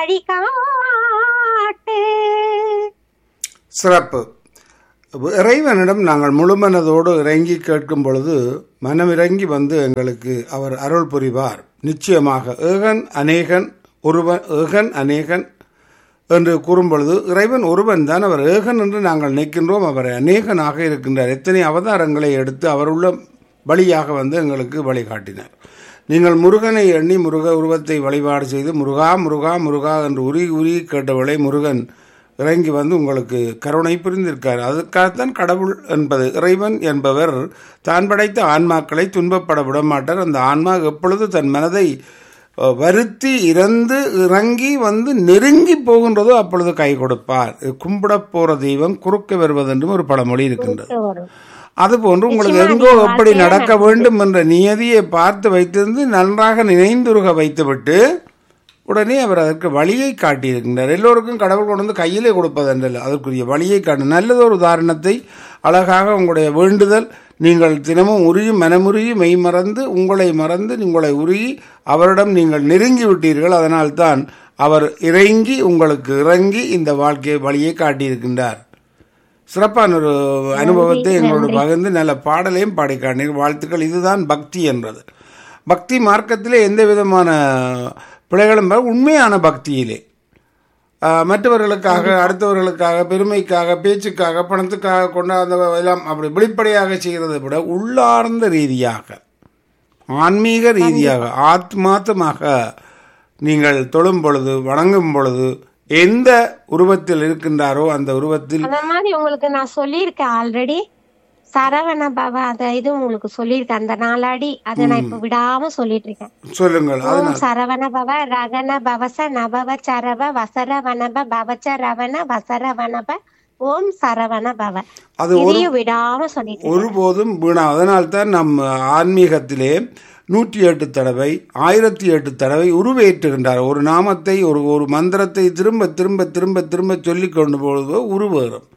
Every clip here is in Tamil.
வழிகாட்டு சிறப்பு இறைவனிடம் நாங்கள் முழுமனதோடு இறங்கி கேட்கும் பொழுது மனமிறங்கி வந்து எங்களுக்கு அவர் அருள் புரிவார் நிச்சயமாக ஏகன் அநேகன் ஒருவன் ஏகன் அநேகன் என்று கூறும் பொழுது இறைவன் ஒருவன் தான் அவர் ஏகன் என்று நாங்கள் நினைக்கின்றோம் அவர் அநேகனாக இருக்கின்றார் எத்தனை அவதாரங்களை எடுத்து அவர் உள்ள வழியாக வந்து எங்களுக்கு வழிகாட்டினார் நீங்கள் முருகனை எண்ணி முருக உருவத்தை வழிபாடு செய்து முருகா முருகா முருகா என்று உருகி உருகி கேட்டவளை முருகன் இறங்கி வந்து உங்களுக்கு கருணை புரிந்திருக்கார் அதுக்காகத்தான் கடவுள் என்பது இறைவன் என்பவர் தான் படைத்த ஆன்மாக்களை துன்பப்பட விட மாட்டார் அந்த ஆன்மா எப்பொழுது தன் மனதை அஹ், வருத்தி இறந்து இறங்கி வந்து நெருங்கி போகின்றதோ அப்பொழுது கை கொடுப்பார் கும்பிடப் போற தெய்வம் குறுக்க வருவதென்றும் ஒரு பழமொழி இருக்கின்றது வரும் அதுபோன்று உங்களுக்கு எங்கோ எப்படி நடக்க வேண்டும் என்ற நியதியை பார்த்து வைத்திருந்து நன்றாக நினைந்துருக வைத்துவிட்டு உடனே அவர் அதற்கு வழியை காட்டியிருக்கின்றார் எல்லோருக்கும் கடவுள் கொண்டு வந்து கையிலே கொடுப்பதென்றல்ல அதற்குரிய வழியை காட்டு நல்லதொரு உதாரணத்தை அழகாக உங்களுடைய வேண்டுதல் நீங்கள் தினமும் உருகி மனமுருகி மெய் மறந்து உங்களை மறந்து உங்களை உருகி அவரிடம் நீங்கள் நெருங்கி விட்டீர்கள் அதனால்தான் அவர் இறங்கி உங்களுக்கு இறங்கி இந்த வாழ்க்கையை வழியை காட்டியிருக்கின்றார் சிறப்பான ஒரு அனுபவத்தை எங்களோடு பகிர்ந்து நல்ல பாடலையும் பாடி காட்டினீர்கள் வாழ்த்துக்கள் இதுதான் பக்தி என்றது பக்தி மார்க்கத்திலே எந்த விதமான பிழைகளும் வர- உண்மையான பக்தியிலே ஆஹ், மற்றவர்களுக்காக அடுத்தவர்களுக்காக பெருமைக்காக பேச்சுக்காக பணத்துக்காக கொண்டாந்த எல்லாம் அப்படி வெளிப்படையாக செய்கிறதை விட உள்ளார்ந்த ரீதியாக ஆன்மீக ரீதியாக ஆத்மாத்தமாக நீங்கள் தொழும் பொழுது வணங்கும் பொழுது எந்த உருவத்தில் இருக்கின்றாரோ அந்த உருவத்தில் அந்த மாதிரி உங்களுக்கு நான் சொல்லியிருக்கேன் ஆல்ரெடி சரவண பவ அத இது உங்களுக்கு சொல்லியிருக்கேன் அந்த நாளாடி அதை நான் இப்ப விடாம சொல்லிட்டு இருக்கேன் சொல்லுங்கள் அது ஓம் சரவண பவ ரகன பவச நபவ சரவ வசர வனப பவச்ச ரவண வசர வனப ஓம் சரவண பவ அது ஒரு இதையும் விடாம சொல்லிட்டு இருக்கேன். ஒருபோதும் வீணா அதனால்தான் நம் ஆன்மீகத்திலே நூற்றி எட்டு தடவை ஆயிரத்தி எட்டு தடவை உருவேற்றுகின்றார் ஒரு நாமத்தை ஒரு ஒரு மந்திரத்தை திரும்ப திரும்ப திரும்ப திரும்ப சொல்லிக் கொண்டு பொழுது உருவேறும்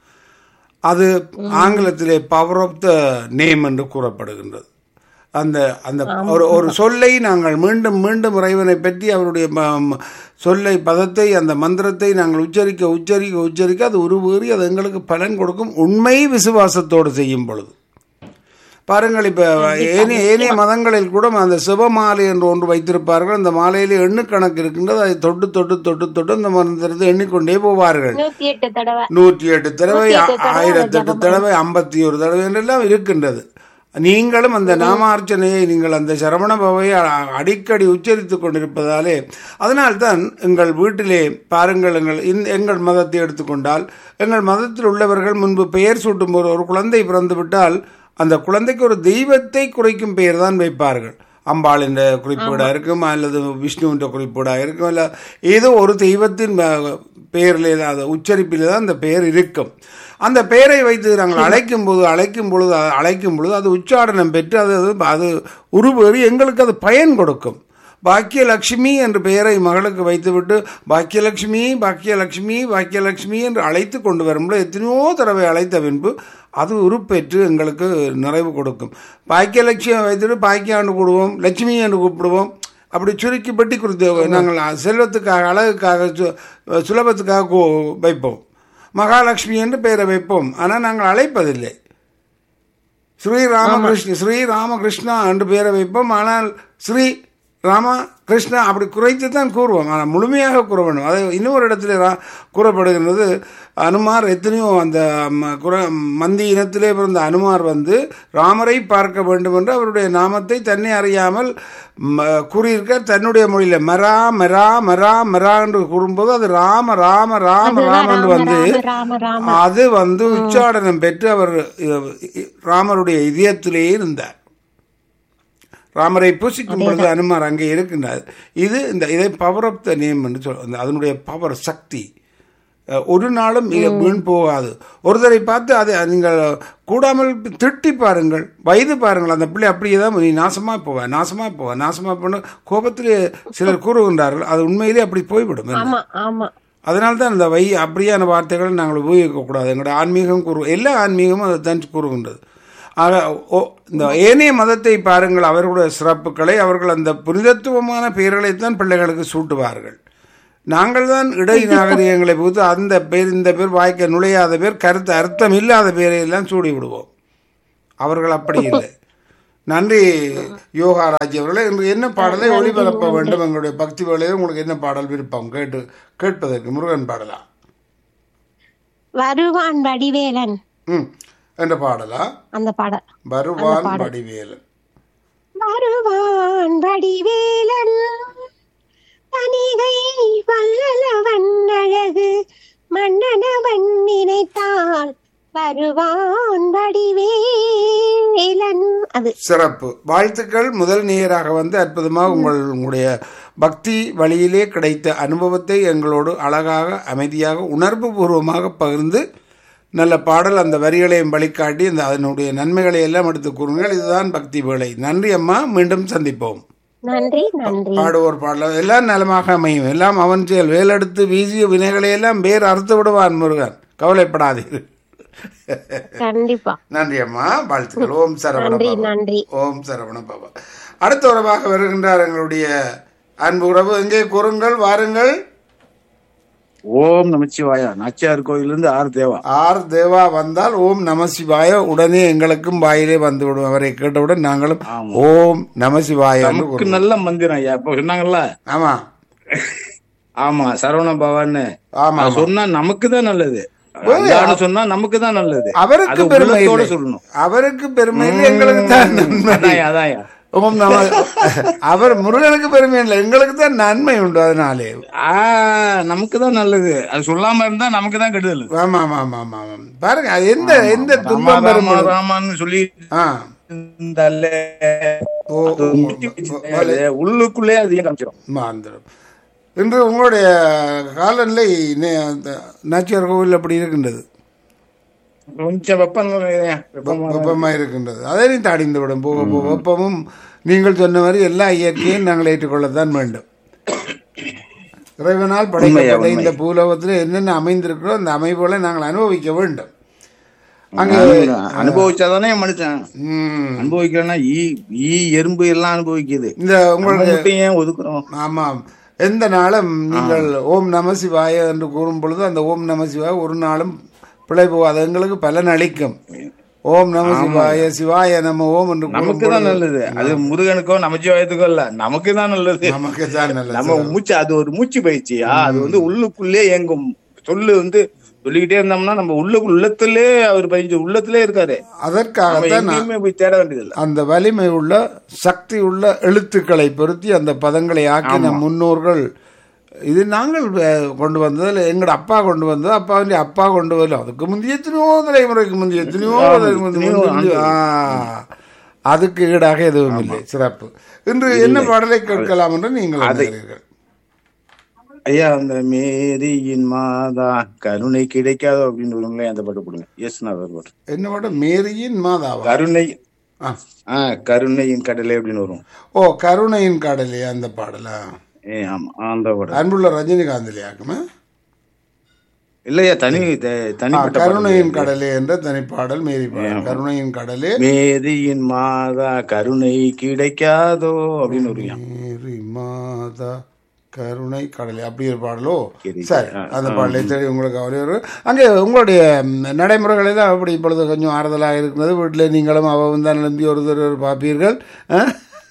அது ஆங்கிலத்திலே பவர் ஆஃப் த நேம் என்று கூறப்படுகின்றது அந்த அந்த ஒரு ஒரு சொல்லை நாங்கள் மீண்டும் மீண்டும் இறைவனை பற்றி அவருடைய ம- ம- சொல்லை பதத்தை அந்த மந்திரத்தை நாங்கள் உச்சரிக்க உச்சரிக்க உச்சரிக்க அது உருவேறி அது எங்களுக்கு பலன் கொடுக்கும் உண்மை விசுவாசத்தோடு செய்யும் பொழுது பாருங்கள் இப்ப ஏனைய ஏனைய மதங்களில் கூட அந்த சிவமாலை என்று ஒன்று வைத்திருப்பார்கள் அந்த மாலையில எண்ணுக்கணக்கு இருக்கின்றது அதை தொட்டு தொட்டு தொட்டு தொட்டு அந்த மந்திரத்தை எண்ணிக்கொண்டே போவார்கள் நூத்தி எட்டு தடவை நூற்றி எட்டு தடவை நூற்றி எட்டு தடவை ஆயிரத்தி எட்டு தடவை ஐம்பத்தி ஒரு தடவை என்றெல்லாம் இருக்கின்றது நீங்களும் அந்த நாமார்ச்சனையை நீங்கள் அந்த சரவண பவையை அ- அடிக்கடி உச்சரித்துக் கொண்டிருப்பதாலே அதனால்தான் எங்கள் வீட்டிலே பாருங்கள் எங்கள் இந்த எங்கள் மதத்தை எடுத்துக்கொண்டால் எங்கள் மதத்தில் உள்ளவர்கள் முன்பு பெயர் சூட்டும் போது ஒரு குழந்தை பிறந்து விட்டால் அந்த குழந்தைக்கு ஒரு தெய்வத்தை குறைக்கும் பெயர் தான் வைப்பார்கள் அம்பாள் என்ற குறிப்பீடா இருக்கும் அல்லது விஷ்ணு என்ற குறிப்பீடா இருக்கும் அல்ல ஏதோ ஒரு தெய்வத்தின் ப- பெயரிலே தான் அது உச்சரிப்பிலே தான் அந்த பெயர் இருக்கும் அந்த பெயரை வைத்து நாங்கள் அழைக்கும் போது அழைக்கும் பொழுது அ- அழைக்கும் பொழுது அது உச்சாடனம் பெற்று அது அது- அது உருவேறி எங்களுக்கு அது பயன் கொடுக்கும் பாக்கியலட்சுமி என்ற பெயரை மகளுக்கு வைத்துவிட்டு பாக்கியலட்சுமி பாக்கியலட்சுமி பாக்கியலட்சுமி என்று அழைத்து கொண்டு வரும்போது எத்தனையோ தடவை அழைத்த பின்பு அது உருப்பெற்று எங்களுக்கு நிறைவு கொடுக்கும் பாக்கியலட்சுமியை வைத்துட்டு பாக்கியாண்டு கூடுவோம் லட்சுமி என்று கூப்பிடுவோம் அப்படி சுருக்கி பெட்டி கொடுத்து நாங்கள் செல்வத்துக்காக அழகுக்காக சு- சுலபத்துக்காக கூ- வைப்போம் மகாலட்சுமி என்று பெயரை வைப்போம் ஆனால் நாங்கள் அழைப்பதில்லை ஸ்ரீ ராமகிருஷ்ண ஸ்ரீ ராமகிருஷ்ணா என்று பெயரை வைப்போம் ஆனால் ஸ்ரீ ராம கிருஷ்ணா அப்படி குறைத்து தான் கூறுவோம் ஆனால் முழுமையாக கூற வேண்டும் அது இன்னொரு இடத்துல ரா- கூறப்படுகின்றது அனுமார் எத்தனையோ அந்த ம- குர மந்தி இனத்திலே பிறந்த அனுமார் வந்து ராமரை பார்க்க வேண்டும் என்று அவருடைய நாமத்தை தன்னை அறியாமல் ம- கூறியிருக்க தன்னுடைய மொழியில மரா மரா மரா மரா என்று கூறும்போது அது ராம ராம ராம ராம என்று வந்து ராம ராம அது வந்து உச்சாடனம் பெற்று அவர் அஹ், ராமருடைய இதயத்திலேயே இருந்தார் ராமரை பூசிக்கும் பொழுது அனுமார் அங்கே இருக்கின்றார் இது இந்த இதை பவர் ஆஃப் த நேம் என்று சொல்ல அதனுடைய பவர் சக்தி அஹ், ஒரு நாளும் மிக வீண் போகாது ஒருத்தரை பார்த்து அதை நீங்கள் கூடாமல் திட்டி பாருங்கள் வயது பாருங்கள் அந்த பிள்ளை அப்படியே தான் நீ நாசமா போவ நாசமா போவ நாசமா போன கோபத்திலே சிலர் கூறுகின்றார்கள் அது உண்மையிலே அப்படி போய்விடும் ஆமா ஆமா அதனால தான் இந்த வை அப்படியான வார்த்தைகளை நாங்கள் உபயோகிக்கக்கூடாது எங்களோட ஆன்மீகம் கூறு எல்லா ஆன்மீகமும் அதை தான் கூறுகின்றது ஆக ஓ இந்த ஏனைய மதத்தை பாருங்கள் அவர்களுடைய சிறப்புகளை அவர்கள் அந்த புனிதத்துவமான பெயர்களைத்தான் பிள்ளைகளுக்கு சூட்டுவார்கள் நாங்கள் தான் இடை நாகரிகங்களை புகுத்து அந்த பேர் இந்த பேர் வாய்க்க நுழையாத பேர் கருத்து அர்த்தம் இல்லாத பேரை எல்லாம் சூடி விடுவோம் அவர்கள் அப்படி இல்லை நன்றி யோகாராஜ் அவர்களே இன்று என்ன பாடலை ஒளிபரப்ப வேண்டும் எங்களுடைய பக்தி வேலையை உங்களுக்கு என்ன பாடல் விருப்பம் கேட்டு கேட்பதற்கு முருகன் பாடலா வருவான் வடிவேலன் ம் என்ற பாடலா அந்த பாடல் வருவான் வடிவேலன் வருவான் வடிவேலன் தனிகை வல்லவன் அழகு மன்னனவன் நினைத்தால் வருவான் வடிவேலன் அது சிறப்பு வாழ்த்துக்கள் முதல் நேயராக வந்து அற்புதமாக உங்கள் உங்களுடைய பக்தி வழியிலே கிடைத்த அனுபவத்தை எங்களோடு அழகாக அமைதியாக உணர்வு பூர்வமாக பகிர்ந்து நல்ல பாடல் அந்த வரிகளையும் வழிகாட்டி அந்த அதனுடைய நன்மைகளை எல்லாம் எடுத்து கூறுங்கள் இதுதான் பக்தி வேலை நன்றி அம்மா மீண்டும் சந்திப்போம் நன்றி நன்றி பாடுவோர் பாடல் எல்லாம் நலமாக அமையும் எல்லாம் அவன் செயல் வேலெடுத்து வீசிய வினைகளை எல்லாம் வேறு அறுத்து விடுவான் முருகன் கவலைப்படாதீர்கள் கண்டிப்பா நன்றி அம்மா வாழ்த்துக்கள் ஓம் சரவண நன்றி பவ. நன்றி ஓம் சரவண பாபா அடுத்த உறவாக வருகின்றார் எங்களுடைய அன்பு உறவு எங்கே கூறுங்கள் வாருங்கள் ஓம் நமச்சிவாயா நாச்சியார் கோயிலிருந்து ஆர் தேவா ஆர் தேவா வந்தால் ஓம் நமசிவாய உடனே எங்களுக்கும் வாயிலே வந்து விடும் அவரை கேட்டவுடன் நாங்களும் ஆமா. ஓம் நமசிவாய என்று நமக்கு கூறுவோம். நல்ல மந்திரம் ஐயா இப்ப சொன்னாங்கல்ல ஆமா ஆமா சரவண பவான்னு ஆமா அது சொன்னா நமக்கு தான் நல்லது அல்லான்னு சொன்னா நமக்கு தான் நல்லது அவருக்கு அது பெருமை உள்ளத்தோட இல்லை. சொல்லணும் அவருக்கு பெருமை இல்லை எங்களுக்கு தான் நன்மை அதான்யா அதான்யா ஓம் நம அவர் முருகனுக்கு பெருமை இல்லை எங்களுக்கு தான் நன்மை உண்டு அதனாலே ஆ நமக்கு தான் நல்லது அது சொல்லாம இருந்தா நமக்கு தான் கெடுதல் ஆமா ஆமா ஆமா ஆமா ஆமா. பாருங்க அது எந்த எந்த ராமா துன்பம் வரும் ராமா பொழுது- ராமான்னு சொல்லி ஆ இருந்தாலே ஓ அது முடிச்சு வச்சுட்டாலே, உள்ளுக்குள்ளே அது ஏன் காமிச்சிடும் மாந்திரம் இன்று உங்களுடைய காலநிலை நே- அந்த நாச்சியார் கோவில் அப்படி இருக்கின்றது கொஞ்சம் வெப்பம் வெப்பமா வெப்பமாக இருக்கின்றது அதை நீ தாடிந்து விடும் போக போக வெப்பமும் நீங்கள் சொன்ன மாதிரி எல்லா இயற்கையும் நாங்கள் ஏற்றுக்கொள்ளத்தான் வேண்டும் இறைவனால் படைக்கப்பட்ட இந்த பூலோகத்தில் என்னென்ன அமைந்திருக்கிறோ அந்த அமைப்புகளை நாங்கள் அனுபவிக்க வேண்டும் அங்கே அனுபவிச்சாதானே மனுஷன் ம், அனுபவிக்கலன்னா ஈ ஈ எறும்பு எல்லாம் அனுபவிக்குது இந்த நம்ம உங்களுக்கு மட்டும் ஏன் ஒதுக்குறோம் ஆமாம் எந்த நாளும் நீங்கள் ஓம் நம சிவாய என்று கூறும் பொழுது அந்த ஓம் நம சிவாய ஒரு நாளும் பிழை போகாது எங்களுக்கு பலன் அளிக்கும் ஓம் நம சிவாய சிவாய நம ஓம் என்று கூறும் நமக்கு தான் நல்லது அது முருகனுக்கோ நமச்சிவாயத்துக்கோ இல்ல நமக்கு தான் நல்லது நமக்கு தான் நல்லது நம்ம மூச்சு அது ஒரு மூச்சு பயிற்சியா அது வந்து உள்ளுக்குள்ளே இயங்கும் சொல்லு வந்து சொல்லிக்கிட்டே இருந்தோம்னா நம்ம உள்ளுக்கு உள்ளத்திலே அவர் பயிற்சி உள்ளத்திலே இருக்காரு நம்ம அதற்காகத்தான் நான் எங்கேயுமே போய் தேட வேண்டியதில்லை அந்த வலிமை உள்ள சக்தி உள்ள எழுத்துக்களை பொருத்தி அந்த பதங்களை ஆக்கின முன்னோர்கள் இது நாங்கள் அஹ், கொண்டு வந்ததில் எங்களோட அப்பா கொண்டு வந்தது அப்பா வந்து அப்பா கொண்டு வரல அதுக்கு முந்தைய எத்தனையோ தலைமுறைக்கு முந்தைய எத்தனையோ தலைமுறைக்கு முந்தைய- முந்தைய- ஆ, அதுக்கு ஈடாக எதுவும் இல்லை சிறப்பு இன்று என்ன பாடலை கேட்கலாம் என்று நீங்கள் எண்ணுகிறீர்கள்? ஐயா அந்த மேரியின் மாதா கருணை கிடைக்காதோ அப்படின்னு சொல்லுங்களேன் அந்த பாட்டு போடுங்க எஸ் நான் பாட்டு என்ன பாடம் மேரியின் மாதாவா கருணை ஆ. ஆ கருணையின் கடலை அப்படின்னு வரும் ஓ கருணையின் காடலே அந்த பாடலா ஏ ஆமா அந்த பாட்டு அன்புள்ள ரஜினிகாந்திலியாக்குமே இல்லையா தனி த- தனிப்பட்ட பாடல். கருணையின் கடலே என்ற தனிப்பாடல் மேரி பாடல் கருணையின் கடலே மேரியின் மாதா கருணை கிடைக்காதோ அப்படின்னு வருவியா மேரி மாதா கருணை கடலை அப்படி ஒரு பாடலோ சரி. சரி அந்த பாடலை தேடி உங்களுக்கு அவரே ஒரு அங்கே உங்களுடைய ம், நடைமுறைகள் எல்லாம் அப்படி இப்பொழுது கொஞ்சம் ஆறுதலாக இருக்கிறது வீட்டில் நீங்களும் அவவும் தான் நம்பி ஒருத்தர் ஒரு பார்ப்பீர்கள் ஆ?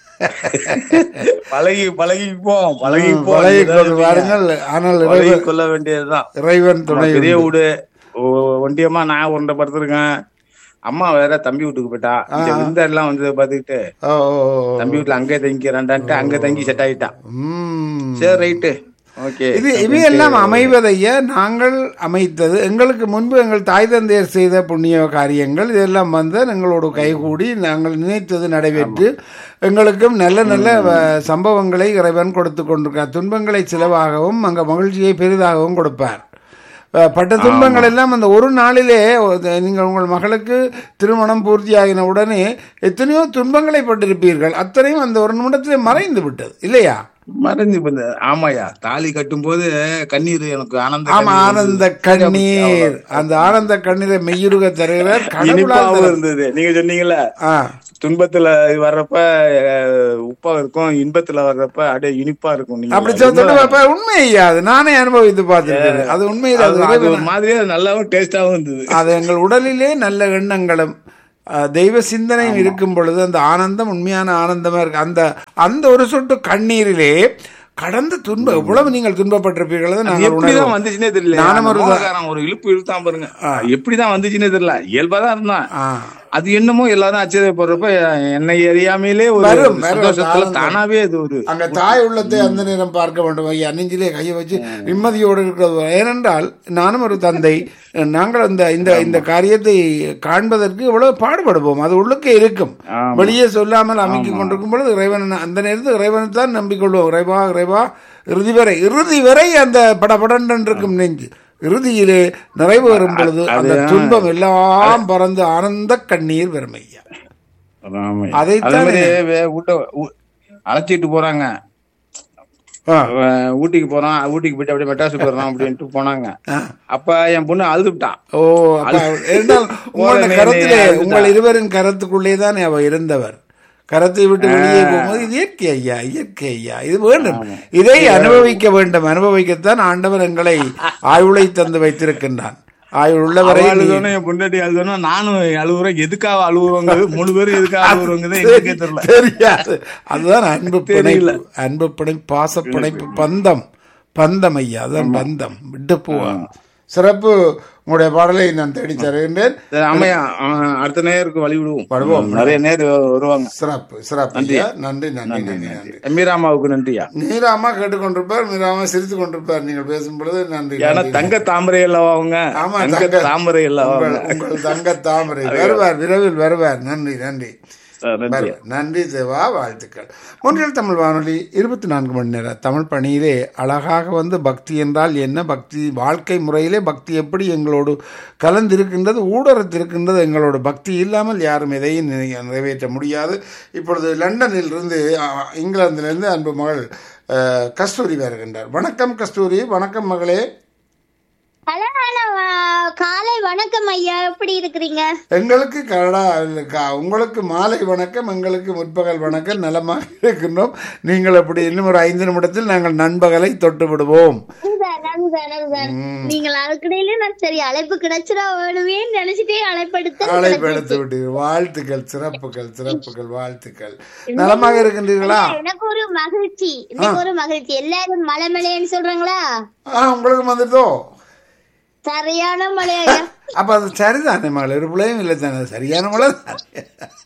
பழகி பழகிப்போம் பழகிப்போம் பழகி இதுதான் கொண்டு வாருங்கள் ஆனால் பழகி இறைவன் கொள்ள வேண்டியதுதான் இறைவன் ஆமா, துணை பெரிய உண்டு. வீடு ஒ- ஒண்டியம்மா நான் உருண்டை படுத்திருக்கேன் அம்மா வேற தம்பி வீட்டுக்கு போயிட்டா இந்த விருந்தாரெல்லாம் வந்து பாத்துக்கிட்டு ஓ ஓ, ஓ. தம்பி வீட்டுல அங்கே தங்கிக்கிறான்டான்ட்டு அங்க தங்கி செட் ஆயிட்டான் ம். சரி ரைட்டு ஓகே இது இவையெல்லாம் அமைவதைய நாங்கள் அமைத்தது எங்களுக்கு முன்பு எங்கள் தாய் தந்தையர் செய்த புண்ணிய காரியங்கள் இதெல்லாம் வந்து எங்களோடு கைகூடி நாங்கள் நினைத்தது நடைபெற்று எங்களுக்கும் நல்ல நல்ல வ- சம்பவங்களை இறைவன் கொடுத்து கொண்டிருக்கார் துன்பங்களை சிலவாகவும் அங்கே மகிழ்ச்சியை பெரிதாகவும் கொடுப்பார் அஹ், பட்ட துன்பங்கள் எல்லாம் அந்த ஒரு நாளிலே ஒரு- நீங்கள் உங்கள் மகளுக்கு திருமணம் பூர்த்தியாகின உடனே எத்தனையோ துன்பங்களை பட்டிருப்பீர்கள் அத்தனையும் அந்த ஒரு நிமிடத்திலே மறைந்து விட்டது இல்லையா மறைஞ்சு போகுது. ஆமாயா தாலி கட்டும் போது கண்ணீர் எனக்கு ஆனந்த ஆமா கண்ணீர் ஆனந்த வந்தது. கண்ணீர் அந்த ஆனந்த கண்ணீரை மெய்யுருக தருகிறார் கடவுளால் இனிப்பாவும் தரு- இருந்தது நீங்க சொன்னீங்கல்ல ஆ துன்பத்துல வர்றப்ப அஹ், உப்பா இருக்கும் இன்பத்துல வர்றப்ப அப்படியே இனிப்பா இருக்கும் நீங்க அப்படி சொல்லிட்டு அப்ப உண்மை ஐயா அது நானே அனுபவித்து பார்த்திருக்கேன் அது உண்மையில் அது அது- அது இறைவன் ஒரு மாதிரியா நல்லாவும் டேஸ்டாவும் இருந்தது அது எங்கள் உடலிலே நல்ல எண்ணங்களும் அஹ், தெய்வ சிந்தனையும் இருக்கும் பொழுது அந்த ஆனந்தம் உண்மையான ஆனந்தமா இருக்கு அந்த அந்த ஒரு சொட்டு கண்ணீரிலே கடந்த துன்பம் எவ்வளவு நீங்கள் துன்பப்பட்டிருப்பீர்கள் அதை நாங்கள் எப்படிதான் உணர்வோம் வந்துச்சுன்னே தெரியல நானும் அந்த ஒரு மோகக்காரன் ஒரு இழுப்பு இழுத்தான் பாருங்க எப்படிதான் வந்துச்சுன்னே தெரியல இயல்பாதான் இருந்தான் ஆ. அது என்னமோ எல்லாரும் ஆச்சரியப்படுறப்ப என்னை அறியாமையிலே ஒரு வரும், வரும், சந்தோஷத்துல ஆனந்தம். தானாவே அது ஒரு அங்க தாய் உள்ளத்தை அந்த நேரம் பார்க்க வேண்டும் ஐயா நெஞ்சிலே கையை வச்சு நிம்மதியோடு இருக்கிறது ஏனென்றால் நானும் ஒரு தந்தை நாங்கள் அந்த இந்த இந்த காரியத்தை காண்பதற்கு இவ்வளவு பாடுபடுவோம் அது உள்ளுக்கே இருக்கும் ஆமா. வெளியே சொல்லாமல் அமைக்கிக் கொண்டிருக்கும் பொழுது இறைவன் அந்த நேரத்தில் இறைவனை தான் நம்பிக்கொள்வோம் இறைவா இறைவா இறுதி வரை இறுதி வரை அந்த படபடன் இருக்கும் நெஞ்சு இறுதியிலே நிறைவு வரும் பொழுது அந்த அது- துன்பம் எல்லாம் பறந்து ஆனந்த கண்ணீர் வரும் ஐயா ஆமா. அதைத்தான் அதே மாதிரி வே- ஊட்ட ஊ- அழைச்சிட்டு போறாங்க ஆ. அஹ் ஊட்டிக்கு போறோம் ஊட்டிக்கு போயிட்டு அப்படியே மெட்ராஸ் போயிடறோம் அப்படின்ட்டு போனாங்க ஆ. அப்ப என் பொண்ணு அழுதுவிட்டான் ஓ அப்ப என்றால் உங்களோட போறேனே, கரத்திலே அதுதான். உங்கள் இருவரின் கரத்துக்குள்ளே தான் அவ இருந்தவர் கரத்தை விட்டு வெளியே போகும்போது இது இயற்கை ஐயா இயற்கை ஐயா இது வேண்டும் இதை அனுபவிக்க வேண்டும் அனுபவிக்கத்தான் ஆண்டவர் எங்களை ஆயுளை தந்து வைத்திருக்கின்றான் ஆயுள் உள்ளவரை அவ நீ- அழுதோனும் என் பொண்டாட்டி அழுதோனும் நானும் அழுகுறேன் எதுக்காக அழுகுறோங்கிறது மூணு பேரும் எதுக்காக அழுகுறோங்கிறது எனக்கே தெரியல தெரியாது அதுதான் அன்பு தெரியல. பிணைப்பு அன்பு பிணைப்பு பாச பிணைப்பு பந்தம் பந்தம் ஐயா அதுதான் பந்தம் விட்டு போவா சிறப்பு உங்களுடைய பாடலை நான் தேடி தருகின்றேன் சரி, ஆமையா அஹ் அடுத்த நேருக்கு வழி விடுவோம் வருவோம். நிறைய நேர் வருவாங்க சிறப்பு சிறப்பு ஐயா நன்றி நன்றி நன்றி நன்றி மீராமாவுக்கு நன்றியா மீராமா கேட்டுக்கொண்டிருப்பார் மீராமா சிரித்து கொண்டிருப்பார் நீங்கள் பேசும் பொழுது நன்றி ஏன்னா நன்றி. தங்க தாமரை அல்லவா அவங்க ஆமா தங்க தங்க தாமரை அல்லவா உங்கள் அவங்க உங்கள் தங்க தாமரை வருவார் விரைவில் வருவார் நன்றி நன்றி சரி, நன்றி வருவார். நன்றி தேவா வாழ்த்துக்கள் முன்னில் தமிழ் வானொலி இருபத்தி நான்கு மணி நேரம் தமிழ் பணியிலே அழகாக வந்து பக்தி என்றால் என்ன பக்தி வாழ்க்கை முறையிலே பக்தி எப்படி எங்களோடு கலந்திருக்கின்றது ஊடரத்திருக்கின்றது எங்களோட பக்தி இல்லாமல் யாரும் எதையும் நிறை- நிறைவேற்ற முடியாது இப்பொழுது லண்டனில் இருந்து அ, இங்கிலாந்திலிருந்து அன்பு மகள் அ, கஸ்தூரி வருகின்றார் வணக்கம் கஸ்தூரி வணக்கம் மகளே ஹலோ ஹலோ காலை வணக்கம் ஐயா எப்படி இருக்கிறீங்க எங்களுக்கு கனடா க- உங்களுக்கு மாலை வணக்கம் எங்களுக்கு முற்பகல் வணக்கம் நலமாக இருக்கின்றோம் நீங்கள் அப்படி இன்னும் ஒரு ஐந்து நிமிடத்தில் நாங்கள் நண்பகலை தொட்டு விடுவோம் அதுதான், அதுதான், அதுதான். நீங்கள் அதுக்கிடையில நான் சரி அழைப்பு கிடைச்சிட வேணுமேன்னு நினைச்சிட்டே அழைப்படுத்த அழைப்பெடுத்து விட்டீர்கள் வாழ்த்துக்கள் சிறப்புகள் சிறப்புகள் வாழ்த்துக்கள் நலமாக இருக்கின்றீர்களா எனக்கு ஒரு மகிழ்ச்சி எனக்கு ஒரு மகிழ்ச்சி எல்லாரும் மலை மலைன்னு சொல்றாங்களா ஆ உங்களுக்கு வந்துட்டோ சரியான மலை ஐயா அப்ப அது சரிதானே மகள் ஒரு பிள்ளையும் இல்லை தானே சரியான மழை தானே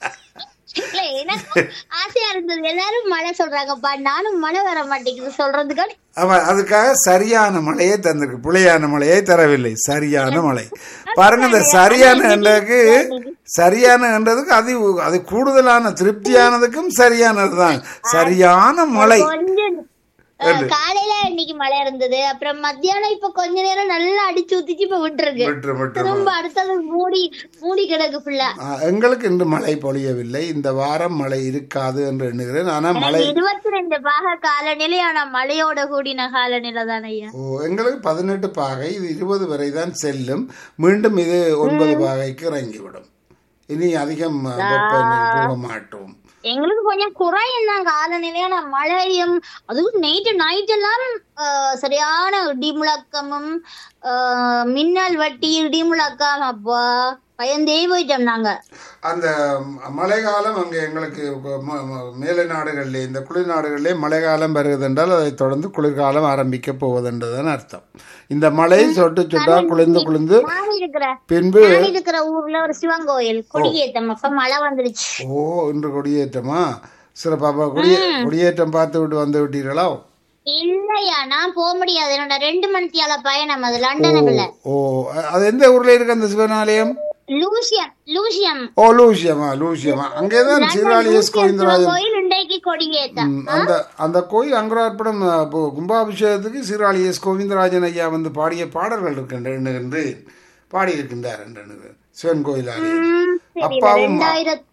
இல்ல எனக்கு ஆசையா இருந்தது எல்லாரும் மழை சொல்றாங்கப்பா நானும் மழை வர மாட்டேங்குது சொல்றதுக்கு அவ அதுக்காக சரியான மழையை தந்திருக்கு புளையான மழையை தரவில்லை சரியான மழை பாருங்க இந்த சரியான என்றதுக்கு சரியான என்றதுக்கு அது அது கூடுதலான திருப்தியானதுக்கும் சரியானதுதான் சரியான மழை கொஞ்சம் அஹ், காலையில இன்னைக்கு மழை இருந்தது அப்புறம் மத்தியானம் இப்ப கொஞ்ச நேரம் நல்லா அடிச்சு ஊத்திச்சு இப்ப விட்டுருக்கு விட்டு விட்டு திரும்ப அடுத்தது மூடி மூடி கிடக்கு ஃபுல்லா ஆ, எங்களுக்கு இன்று மழை பொழியவில்லை இந்த வாரம் மழை இருக்காது என்று எண்ணுகிறேன் ஆனா மழை இருபத்தி ரெண்டு பாக காலநிலை ஆனா மழையோட கூடின காலநிலை தான் ஐயா ஓ எங்களுக்கு பதினெட்டு பாகை இது இருபது வரை தான் செல்லும் மீண்டும் இது ஒன்பது பாகைக்கு இறங்கிவிடும் இனி அதிகம் வெப்பநிலை போக மாட்டோம் எங்களுக்கு கொஞ்சம் குறையும் தான் காலநிலை ஆனா மழையும் அதுவும் நைட்டு நைட் எல்லாம் அஹ், சரியான இடிமுழக்கமும் அஹ், மின்னல் வட்டி இடிமுழக்கம் அப்பா பயந்தே போயிட்டோம் நாங்க அந்த மழைக்காலம் அங்கே எங்களுக்கு ம- ம- மேலை நாடுகளிலே இந்த குளிர் நாடுகளிலே மழைக்காலம் வருவதென்றால் அதை தொடர்ந்து குளிர்காலம் ஆரம்பிக்க போவதென்றதுதான் அர்த்தம் இந்த மழை சொட்டு சொட்டா குளிர்ந்து குளிர்ந்து நான் இருக்கிற பின்பு நான் இருக்கிற ஊர்ல ஒரு சிவன் கோயில் கொடியேத்தம் அப்ப மழை வந்துருச்சு ஓ இன்று கொடியேற்றமா சிறப்பாப்பா கொடியே கொடியேற்றம் பார்த்து விட்டு வந்து விட்டீர்களா இல்லையா நான் போக முடியாது என்னோட ரெண்டு மணித்தியால பயணம் அது லண்டனுக்குள்ள ஓ அது எந்த ஊர்ல இருக்கு அந்த சிவனாலயம் லூசியம் லூசியம் ஓ லூசியமா லூசியமா அங்கேதான் சீராளி எஸ் கோவிந்தராஜன் கோயில் இன்றைக்கு கொடியேத்தம் ம், அந்த அந்த கோயில் அங்குரார்ப்பணம் அஹ், இப்போ கும்பாபிஷேகத்துக்கு சீராளி எஸ் கோவிந்தராஜன் ஐயா வந்து பாடிய பாடல்கள் இருக்கின்றன என்று பாடியிருக்கின்றார் என்று சிவன் கோயில் ஆலயம் ம், சரி, அப்பாவும் ரெண்டாயிரத்தி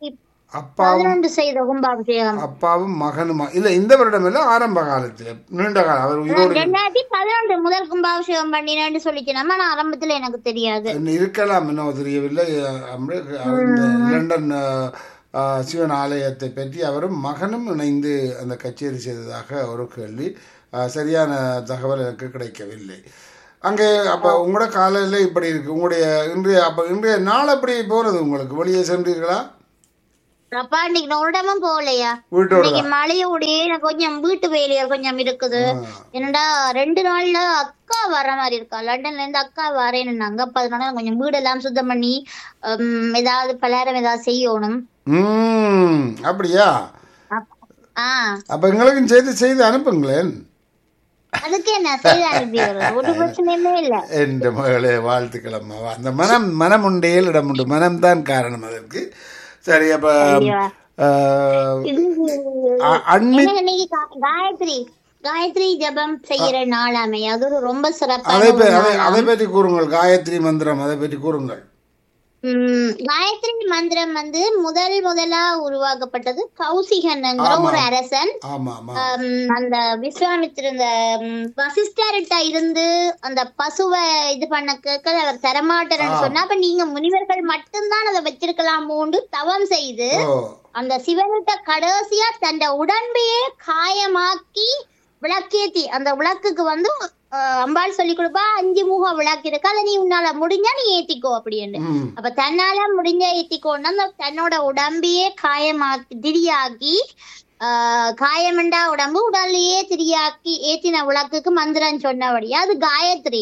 அப்பாவும் பதினொன்று செய்த கும்பாபிஷேகம் அப்பாவும் மகனுமா இல்ல இந்த வருடம் இல்ல ஆரம்ப காலத்துல நீண்ட காலம் அவர் உயிரோடு ரெண்டாயிரத்தி பதினொன்று முதல் கும்பாபிஷேகம் பண்ணினேன்னு சொல்லிக்கணும் ஆனா ஆரம்பத்துல எனக்கு தெரியாது இன்னும் இருக்கலாம் இன்னும் தெரியவில்லை அம்ரு- அந்த லண்டன் அஹ், அஹ், சிவன் ஆலயத்தை பற்றி அவரும் மகனும் இணைந்து அந்த கச்சேரி செய்ததாக ஒரு கேள்வி அஹ், சரியான தகவல் எனக்கு கிடைக்கவில்லை அங்கே அப்போ உங்களோட காலையில் இப்படி இருக்கு உங்களுடைய இன்றைய அப்போ இன்றைய நாள் அப்படி போகிறது உங்களுக்கு வெளியே சென்றீர்களா அப்பா இன்னைக்கு நான் ஒரு இடமும் போகலையா வீட்டோட இன்னைக்கு மழையோடயே எனக்கு கொஞ்சம் வீட்டு வேலைகள் கொஞ்சம் இருக்குது என்னடா ரெண்டு நாள்ல அக்கா வர மாதிரி இருக்கா லண்டன்ல இருந்து அக்கா வரேன்னாங்க அப்ப அதனால கொஞ்சம் வீடெல்லாம் சுத்தம் பண்ணி ஹம், ஏதாவது பலகாரம் ஏதாவது செய்யணும் ம் அப்படியா அப்- ஆஹ் அப்போ எங்களுக்கும் செய்து செய்து அனுப்புங்களேன் அதுக்கு என்ன செய்து அனுப்பி வர்றது? ஒரு பிரச்சனையுமே இல்ல என்ற மகளே வாழ்த்துக்களம்மா அந்த மனம் மனம் உண்டையில் இடம் உண்டு மனம்தான் காரணம் அதற்கு சரி அப்ப ஐயா. ஆஹ், இது அ- அண்மி என்ன இன்னைக்கு கா- காயத்ரி காயத்ரி ஜபம் செய்யற நாளாமே அது ஒரு ரொம்ப சிறப்பான அதை ஒரு ப- அதை நாளாம். அதை பற்றி கூறுங்கள் காயத்ரி மந்திரம் அதை பற்றி கூறுங்கள் உம் காயத்ரி மந்திரம் வந்து முதல் முதலா உருவாக்கப்பட்டது கௌசிகன்ங்கிற ஒரு அரசன் ஆமா ஆமா ஹம், அந்த விஸ்வாமித்திர இந்த ஹம், வசிஷ்டர்கிட்ட இருந்து அந்த பசுவை இது பண்ண கேட்க அவர் தரமாட்டார்னு சொன்னா அப்ப நீங்க முனிவர்கள் மட்டும்தான் அதை வச்சிருக்கலாமோண்டு தவம் செய்து ஓ அந்த சிவன்கிட்ட கடைசியா தன் உடம்பையே காயமாக்கி விளக்கேத்தி அந்த விளக்குக்கு வந்து அஹ், அம்பாள் சொல்லி கொடுப்பா அஞ்சு முக விளக்கு இருக்கு அதை நீ உன்னால முடிஞ்சா நீ ஏத்திக்கோ அப்படின்னு ம் அப்ப தன்னால முடிஞ்ச ஏத்திக்கோன்னா அந்த தன்னோட உடம்பையே காயமாக்கி திரியாக்கி ஆஹ் காயமண்டா உடம்பு உடலையே திரியாக்கி ஏத்தின விளக்குக்கு மந்திரம் சொன்னபடியா அது காயத்ரி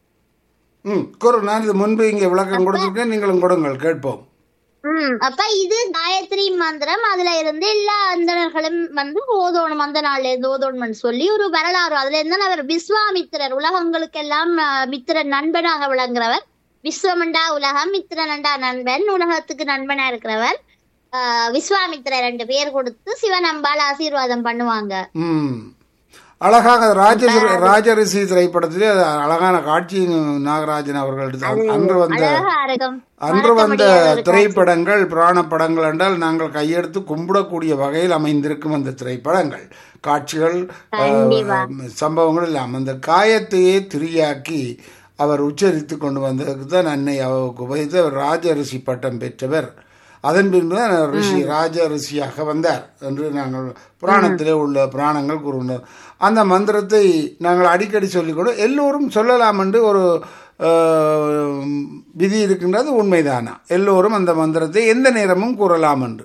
ம் கூறு நான் இது முன்பு இங்கே விளக்கம் கொடுத்துருக்கேன் நீங்களும் கொடுங்கள் கேட்போம் உம் அப்ப இது காயத்ரி மந்திரம் அதுல இருந்து எல்லா அந்தணர்களும் வந்து ஓதோணும் அந்த நாள்ல இருந்து ஓதோணும்னு சொல்லி ஒரு வரலாறு அதுல இருந்து அவர் விஸ்வாமித்திரர் உலகங்களுக்கெல்லாம் ஆஹ், மித்திரன் நண்பனாக விளங்குறவர் விஸ்வமண்டா உலகம் மித்திரனண்டா நண்பன் உலகத்துக்கு நண்பனா இருக்கிறவர் ஆஹ், விஸ்வாமித்திரர் ரெண்டு பேர் கொடுத்து சிவன் அம்பாள் ஆசீர்வாதம் பண்ணுவாங்க ம் அழகாக ராஜ ராஜரிஷி திரைப்படத்திலே அது அழகான காட்சி நாகராஜன் அவர்கள் எடுத்தார் அன்று வந்த அழகா இருக்கும் அன்று மறக்க வந்த முடியாத ஒரு திரைப்படங்கள் புராண படங்கள் என்றால் நாங்கள் கையெடுத்து கும்பிடக்கூடிய வகையில் அமைந்திருக்கும் அந்த திரைப்படங்கள் காட்சிகள் கண்டிப்பா. அஹ், சம்பவங்கள் எல்லாம் அந்த காயத்தையே திரியாக்கி அவர் உச்சரித்து கொண்டு வந்ததுக்கு தான் அன்னை அவருக்கு உபயோகித்து அவர் ராஜ ரிஷி பட்டம் பெற்றவர் அதன் பின்பு தான் ரிஷி ராஜ ரிஷியாக வந்தார் என்று நாங்கள் புராணத்திலே உள்ள புராணங்கள் கூறுகின்றோம் அந்த மந்திரத்தை நாங்கள் அடிக்கடி சொல்லிக்கொண்டு எல்லோரும் சொல்லலாம் என்று ஒரு அஹ், விதி இருக்கின்றது உண்மைதானா எல்லோரும் அந்த மந்திரத்தை எந்த நேரமும் கூறலாம் என்று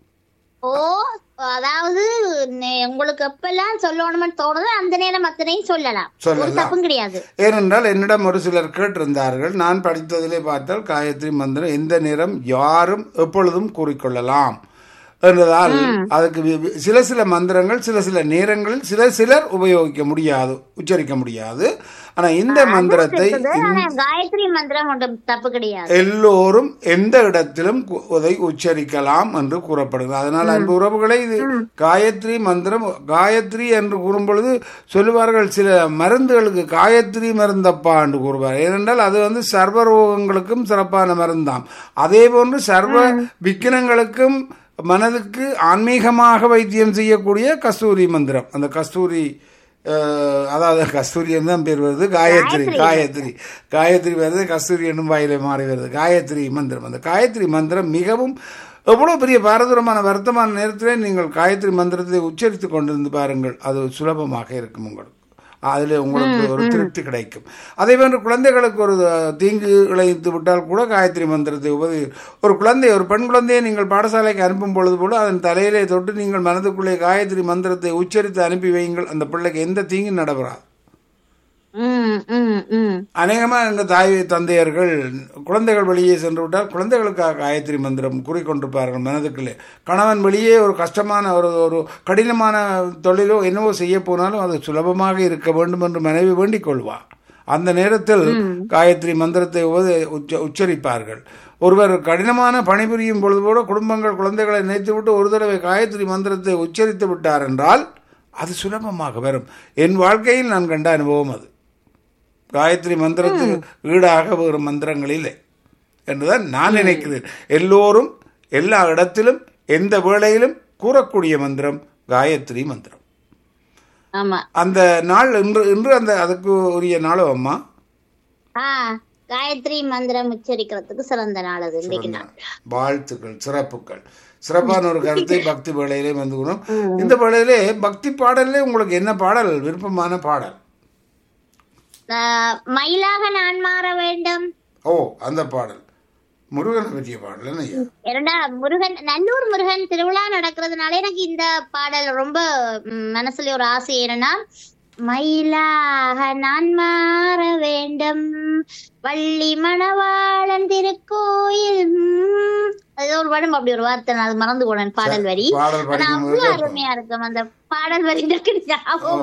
ஓ அதாவது நே- உங்களுக்கு எப்பெல்லாம் சொல்லணும்னு தோணுதோ அந்த நேரம் அத்தனையும் சொல்லலாம் ஒரு சொல்லலாம். தப்பும் கிடையாது ஏனென்றால் என்னிடம் ஒரு சிலர் கேட்டிருந்தார்கள் நான் படித்ததிலே பார்த்தால் காயத்ரி மந்திரம் எந்த நேரம் யாரும் எப்பொழுதும் கூறிக்கொள்ளலாம் என்றதால் அதுக்கு வி- வி- சில சில மந்திரங்கள் சில சில நேரங்களில் சில சிலர் உபயோகிக்க முடியாது உச்சரிக்க முடியாது ஆனா இந்த மந்திரத்தை இருக்குது. ஆனா காயத்ரி மந்திரம் ஒன்றும் தப்பு கிடையாது எல்லோரும் எந்த இடத்திலும் கு- அதை உச்சரிக்கலாம் என்று கூறப்படுகிறது அதனால் அன்பு உறவுகளை இது காயத்ரி மந்திரம் காயத்ரி என்று கூறும் பொழுது சொல்லுவார்கள் சில மருந்துகளுக்கு காயத்ரி மருந்தப்பா என்று கூறுவார் ஏனென்றால் அது வந்து சர்வ ரோகங்களுக்கும் சிறப்பான மருந்தாம் அதே போன்று சர்வ விக்கினங்களுக்கும் மனதுக்கு ஆன்மீகமாக வைத்தியம் செய்யக்கூடிய கஸ்தூரி மந்திரம் அந்த கஸ்தூரி அஹ், அதாவது கஸ்தூரி தான் பேர் வருது காயத்ரி காயத்ரி காயத்ரி வருது கஸ்தூரி என்னும் வாயிலே மாறி வருது காயத்ரி மந்திரம் அந்த காயத்ரி மந்திரம் மிகவும் எவ்வளோ பெரிய பாரதூரமான வருத்தமான நேரத்திலே நீங்கள் காயத்ரி மந்திரத்தை உச்சரித்து கொண்டிருந்து பாருங்கள் அது சுலபமாக இருக்கும் உங்களுக்கு அதில் உங்களுக்கு ஒரு திருப்தி கிடைக்கும் அதே போன்று குழந்தைகளுக்கு ஒரு அஹ், தீங்கு இழைத்து விட்டால் கூட காயத்ரி மந்திரத்தை உபதி ஒரு குழந்தை ஒரு பெண் குழந்தையை நீங்கள் பாடசாலைக்கு அனுப்பும் பொழுது கூட அதன் தலையிலே தொட்டு நீங்கள் மனதுக்குள்ளே காயத்ரி மந்திரத்தை உச்சரித்து அனுப்பி வையுங்கள் அந்த பிள்ளைக்கு எந்த தீங்கும் நடைபெறாது உம் உம் உம் அநேகமாக எங்கள் தாய் தந்தையர்கள் குழந்தைகள் வெளியே சென்று விட்டால் குழந்தைகளுக்காக காயத்ரி மந்திரம் கூறிக்கொண்டிருப்பார்கள் மனதுக்குள்ளே கணவன் வெளியே ஒரு கஷ்டமான ஒரு ஒரு கடினமான தொழிலோ என்னவோ செய்ய போனாலும் அது சுலபமாக இருக்க வேண்டும் என்று மனைவி வேண்டிக் கொள்வார் அந்த நேரத்தில் காயத்ரி மந்திரத்தை உபதே- உச்ச- உச்சரிப்பார்கள் ஒருவர் கடினமான பணிபுரியும் பொழுது கூட குடும்பங்கள் குழந்தைகளை நினைத்துவிட்டு ஒரு தடவை காயத்ரி மந்திரத்தை உச்சரித்து விட்டார் என்றால் அது சுலபமாக வரும் என் வாழ்க்கையில் நான் கண்ட அனுபவம் அது காயத்ரி மந்திரத்துக்கு ஈடாக வேறு மந்திரங்கள் இல்லை என்றுதான் நான் நினைக்கிறேன் எல்லோரும் எல்லா இடத்திலும் எந்த வேளையிலும் கூறக்கூடிய மந்திரம் காயத்ரி மந்திரம் ஆமா அந்த நாள் இன்று இன்று அந்த அதுக்கு உரிய நாளும் அம்மா ஆ காயத்ரி மந்திரம் உச்சரிக்கிறதுக்கு சிறந்த நாள் அது இன்றைக்கு நாள் வாழ்த்துக்கள் சிறப்புகள் சிறப்பான ஒரு கருத்தை பக்தி வேளையிலே வந்துக்கணும் இந்த வேளையிலே பக்தி பாடல்ல உங்களுக்கு என்ன பாடல் விருப்பமான பாடல் ஆஹ், மயிலாக நான் மாற வேண்டும் ஓ அந்த பாடல் முருகனை பற்றிய பாடல் என்ன ஐயா இரண்டா முருகன் நல்லூர் முருகன் திருவிழா நடக்கிறதுனால எனக்கு இந்த பாடல் ரொம்ப ம், மனசுல ஒரு ஆசை என்னன்னா மயிலாக நான் மாற வேண்டும் வள்ளி மணவாளன் திருக்கோயில் ம். அது ஒரு படம் அப்படி ஒரு வார்த்தை நான் அது மறந்து போனேன் பாடல் வரி பாடல் ஆனா படிக்கும் அவ்வளவு போது அருமையா இருக்கும் அந்த பாடல் வரி எனக்கு ஞாபகம்